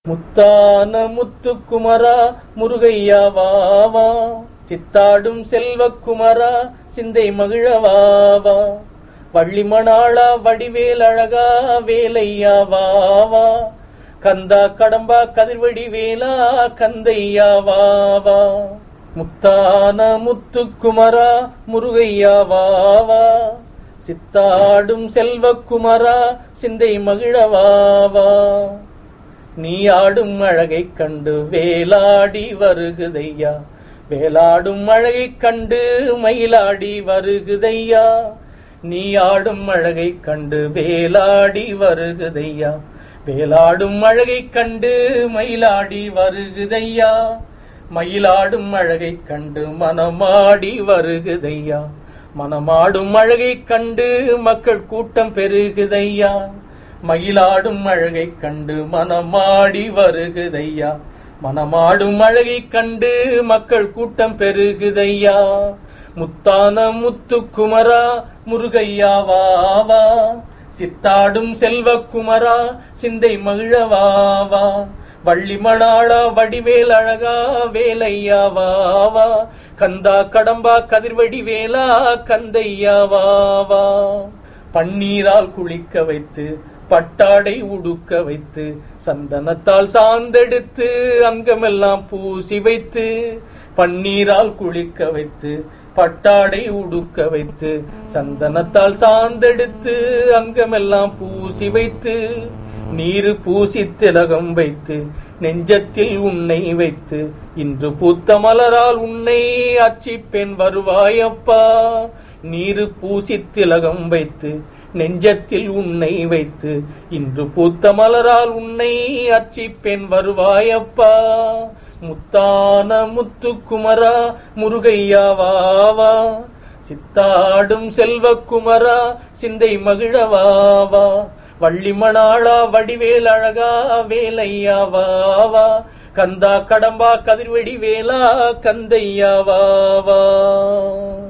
முத்தான முத்துக்குமரா முருகையா வாவா சித்தாடும் செல்வக்குமரா சிந்தை மகிழவாவா வள்ளிமணாளா வடிவேல் அழகா வேலையா வாவா கந்தா கடம்பா கதிர்வடி வேலா கந்தையா வாவா முத்தான முத்துக்குமரா முருகையா வாவா சித்தாடும் செல்வக்குமரா சிந்தை மகிழவாவா நீ ஆடும் அழகைக் கண்டு வேலாடி வருகுதையா வேலாடும் அழகைக் கண்டு மயிலாடி வருகுதையா நீ ஆடும் அழகைக் கண்டு வேலாடி வருகுதையா வேலாடும் அழகைக் கண்டு மயிலாடி வருகுதையா மயிலாடும் அழகைக் கண்டு மனமாடி வருகுதையா மனமாடும் அழகைக் கண்டு மக்கள் கூட்டம் பெருகுதையா மயிலாடும் அழகைக் கண்டு மனமாடி வருகுதையா மனமாடும் அழகைக் கண்டு மக்கள் கூட்டம் பெருகுதையா முத்தான முத்துக்குமரா முருகையா வாவா சித்தாடும் செல்வக்குமரா சிந்தை மகிழவாவா வள்ளிமணாளா வடிவேல் அழகா வேலையா வாவா கந்தா கடம்பா கதிர்வடி வேலா கந்தையா வாவா பன்னீரால் குளிக்க வைத்து பட்டாடை உடுக்க வைத்து சந்தனத்தால் சாந்தெடுத்து அங்கமெல்லாம் பூசி வைத்து பன்னீரால் குளிக்க வைத்து பட்டாடை உடுக்க வைத்து சந்தனத்தால் சாந்தெடுத்து அங்கமெல்லாம் பூசி வைத்து நீரு பூசி திலகம் வைத்து நெஞ்சத்தில் உன்னை வைத்து இன்று பூத்த மலரால் உன்னை அச்சிப்பெண் வருவாயப்பா நீரு பூசி திலகம் வைத்து நெஞ்சத்தில் உன்னை வைத்து இன்று பூத்த மலரால் உன்னை அச்சிப்பெண் வருவாயப்பா முத்தான முத்துக்குமரா முருகையா வாவா சித்தாடும் செல்வக்குமரா சிந்தை மகிழவாவா வள்ளிமணாளா வடிவேல் அழகா வேலையா வாவா கந்தா கடம்பா கதிர்வெடி வேலா கந்தையா வாவா